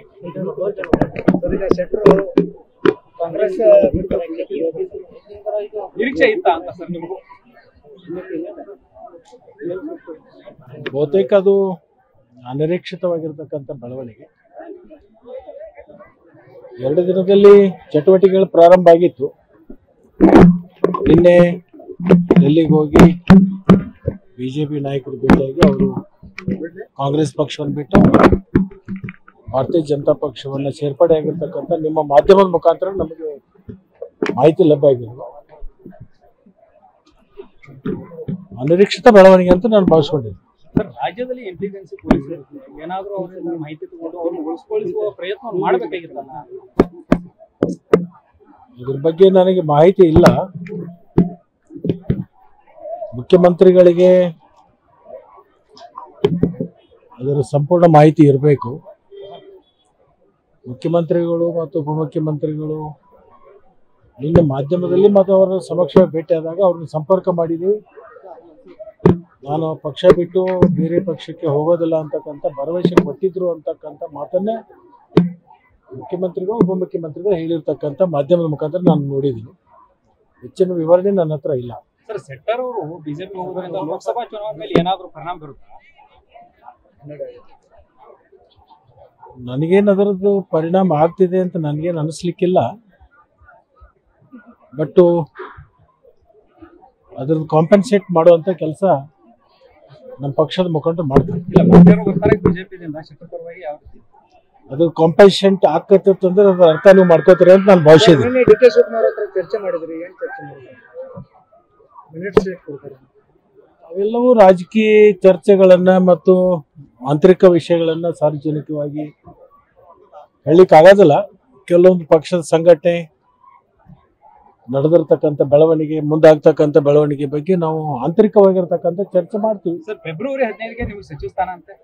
Sir, ಈಗ ಶೆಟ್ರು ಕಾಂಗ್ರೆಸ್ ಬಿಡ್ತಾರೆ ನಿರೀಕ್ಷೆ ಇತ್ತ ಅಂತ ಸರ್ ನಿಮಗೂ ಬಹುತೇಕ ಅದು ಅನಿರೀಕ್ಷಿತವಾಗಿರ್ತಕ್ಕಂಥ ಬೆಳವಣಿಗೆ ಎರಡು ದಿನದಲ್ಲಿ ಚಟುವಟಿಕೆಗಳು ಪ್ರಾರಂಭ ಆಗಿತ್ತು ನಿನ್ನೆ ಡೆಲ್ಲಿಗೆ ಹೋಗಿ ಬಿಜೆಪಿ ನಾಯಕರು ಭೇಟಿಯಾಗಿ ಅವರು ಕಾಂಗ್ರೆಸ್ ಪಕ್ಷವನ್ನು ಬಿಟ್ಟು ಭಾರತೀಯ ಜನತಾ ಪಕ್ಷವನ್ನು ಸೇರ್ಪಡೆ ಆಗಿರ್ತಕ್ಕಂಥ ನಿಮ್ಮ ಮಾಧ್ಯಮದ ಮುಖಾಂತರ ನಮಗೆ ಮಾಹಿತಿ ಲಭ್ಯ ಆಗಿದೆ ಅನಿರೀಕ್ಷಿತ ಬೆಳವಣಿಗೆ ಅಂತ ನಾನು ಭಾವಿಸ್ಕೊಂಡಿದ್ದೆ ಸರ್ ರಾಜ್ಯದಲ್ಲಿ ಇಂಟೆಲಿಜೆನ್ಸಿ ಪೊಲೀಸರು ಏನಾದ್ರೂ ಅವರಿಂದ ಮಾಹಿತಿ ತಗೊಂಡು ಅವ್ರನ್ನ ಉಳಿಸ್ಕೊಳಿಸುವ ಪ್ರಯತ್ನ ಮಾಡಬೇಕಾಗಿತ್ತಲ್ಲ ಇದ್ರ ಬಗ್ಗೆ ನನಗೆ ಮಾಹಿತಿ ಇಲ್ಲ ಮುಖ್ಯಮಂತ್ರಿಗಳಿಗೆ ಅದರ ಸಂಪೂರ್ಣ ಮಾಹಿತಿ ಇರಬೇಕು ಮುಖ್ಯಮಂತ್ರಿಗಳು ಮತ್ತು ಉಪಮುಖ್ಯಮಂತ್ರಿಗಳು ನಿನ್ನೆ ಮಾಧ್ಯಮದಲ್ಲಿ ಮತ್ತು ಅವರ ಸಮಕ್ಷ ಭೇಟಿಯಾದಾಗ ಅವ್ರನ್ನ ಸಂಪರ್ಕ ಮಾಡಿದ್ದೀವಿ ನಾನು ಪಕ್ಷ ಬಿಟ್ಟು ಬೇರೆ ಪಕ್ಷಕ್ಕೆ ಹೋಗೋದಿಲ್ಲ ಅಂತಕ್ಕಂಥ ಭರವಸೆ ಕೊಟ್ಟಿದ್ರು ಅಂತಕ್ಕಂಥ ಮಾತನ್ನೇ ಮುಖ್ಯಮಂತ್ರಿಗಳು ಉಪಮುಖ್ಯಮಂತ್ರಿಗಳು ಹೇಳಿರ್ತಕ್ಕಂಥ ಮಾಧ್ಯಮದ ಮುಖಾಂತರ ನಾನು ನೋಡಿದ್ದೀನಿ ಹೆಚ್ಚಿನ ವಿವರಣೆ ನನ್ನ ಹತ್ರ ಇಲ್ಲ ಸರ್ ಸೆಟ್ಟರ್ ಅವರು ಬಿಜೆಪಿ ಹೋಗೋದ್ರಿಂದ ಲೋಕಸಭಾ ಚುನಾವಣೆ ಮೇಲೆ ಏನಾದ್ರೂ ಪರಿಣಾಮ ಬೀರುತ್ತಾ ನನಗೇನು ಅದರದ್ದು ಪರಿಣಾಮ ಆಗ್ತಿದೆ ಅಂತ ನನಗೇನು ಅನಿಸ್ಲಿಕ್ಕಿಲ್ಲ ಬಟ್ಟು ಅದ್ರದ್ದು ಕಾಂಪನ್ಸೇಟ್ ಮಾಡುವಂಥ ಕೆಲಸ ನಮ್ಮ ಪಕ್ಷದ ಮುಖಂಡರು ಮಾಡ್ತಾರೆ ಇಲ್ಲ ಮಂತ್ರಿಯವರು ಬರ್ತಾರೆ ಬಿಜೆಪಿದಿಂದ ಶೆಟ್ಟರ್ ಪರವಾಗಿ ಯಾವ ರೀತಿ ಅದು ಕಾಂಪನ್ಸೇಟ್ ಆಕತ್ತೆ ಅಂದ್ರೆ ಅದ್ರ ಅರ್ಥ ನೀವು ಮಾಡ್ಕೋತೀರಿ ಅಂತ ನಾನು ಭಾವಿಸಿದ್ದೀನಿ ನಿನ್ನೆ ಡಿ ಕೆ ಶಿವಕುಮಾರ್ ಹತ್ರ ಚರ್ಚೆ ಮಾಡಿದ್ರಿ ಏನ್ ಚರ್ಚೆ ಮಾಡಿದ್ರಿ ಮಿನಿಟ್ಸ್ ಕೊಡ್ತಾರೆ ಅವೆಲ್ಲವೂ ರಾಜಕೀಯ ಚರ್ಚೆಗಳನ್ನ ಮತ್ತು ಆಂತರಿಕ ವಿಷಯಗಳನ್ನ ಸಾರ್ವಜನಿಕವಾಗಿ ಹೇಳಲಿಕ್ಕಾಗೋದಿಲ್ಲ ಕೆಲವೊಂದು ಪಕ್ಷದ ಸಂಘಟನೆ ನಡೆದಿರ್ತಕ್ಕಂಥ ಬೆಳವಣಿಗೆ ಮುಂದಾಗ್ತಕ್ಕಂಥ ಬೆಳವಣಿಗೆ ಬಗ್ಗೆ ನಾವು ಆಂತರಿಕವಾಗಿರ್ತಕ್ಕಂಥ ಚರ್ಚೆ ಮಾಡ್ತೀವಿ ಸರ್ ಫೆಬ್ರವರಿ ಹದಿನೈದಕ್ಕೆ ನೀವು ಸಚಿವ ಸ್ಥಾನ ಅಂತೆ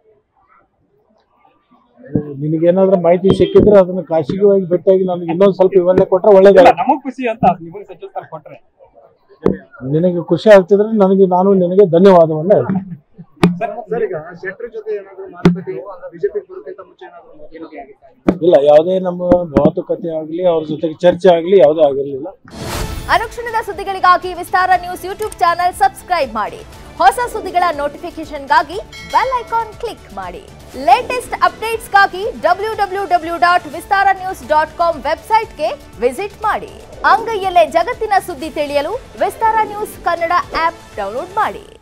ನಿನಗೇನಾದ್ರೂ ಮಾಹಿತಿ ಸಿಕ್ಕಿದ್ರೆ ಅದನ್ನ ಖಾಸಗಿಯಾಗಿ ಭೇಟಿಯಾಗಿ ನನಗೆ ಇನ್ನೊಂದು ಸ್ವಲ್ಪ ವಿವರಣೆ ಕೊಟ್ರೆ ಇಲ್ಲ ಒಳ್ಳೇದಲ್ಲ ನಮಗ್ ಖುಷಿ ಅಂತ ನಿಮಗೆ ಸಚಿವ ಸ್ಥಾನ ಕೊಟ್ರೆ ನಿನಗೆ ಖುಷಿ ಆಗ್ತಿದ್ರೆ ನನಗೆ ನಾನು ನಿನಗೆ ಧನ್ಯವಾದವನ್ನ ಹೇಳ್ತೀನಿ ಸರ್ ಸರ್ ಈಗ ಶೆಟ್ರ್ ಜೊತೆ ಏನಾದ್ರು ಮಾತುಕತೆ ಬಿಜೆಪಿ ಬರೋಕ್ಕಿಂತ ಮುಂಚೆ ಏನಾದ್ರು ಮಾತುಕತೆ ಆಗಿತ್ತಾ? ಇಲ್ಲ ಯಾವುದೇ ನಮ್ಮ ಮಾತುಕತೆ ಆಗಲಿ ಅವ್ರ ಜೊತೆಗೆ ಚರ್ಚೆ ಆಗಲಿ ಯಾವುದೇ ಆಗಿರಲಿಲ್ಲ ಅನುಕ್ಷಣದ ಸುದ್ದಿಗಳಿಗಾಗಿ Vistara news YouTube channel subscribe ಮಾಡಿ ಹೊಸ ಸುದ್ದಿಗಳ ನೋಟಿಫಿಕೇಶನ್ಗಾಗಿ ಬೆಲ್ ಐಕಾನ್ ಕ್ಲಿಕ್ ಮಾಡಿ ಲೇಟೆಸ್ಟ್ ಅಪ್ಡೇಟ್ಸ್ಗಾಗಿ W W W dot Vistara news dot com ವೆಬ್ಸೈಟ್ಗೆ ವಿಸಿಟ್ ಮಾಡಿ ಅಂಗೈಯಲ್ಲೇ ಜಗತ್ತಿನ ಸುದ್ದಿ ತಿಳಿಯಲು Vistara news Kannada app download ಮಾಡಿ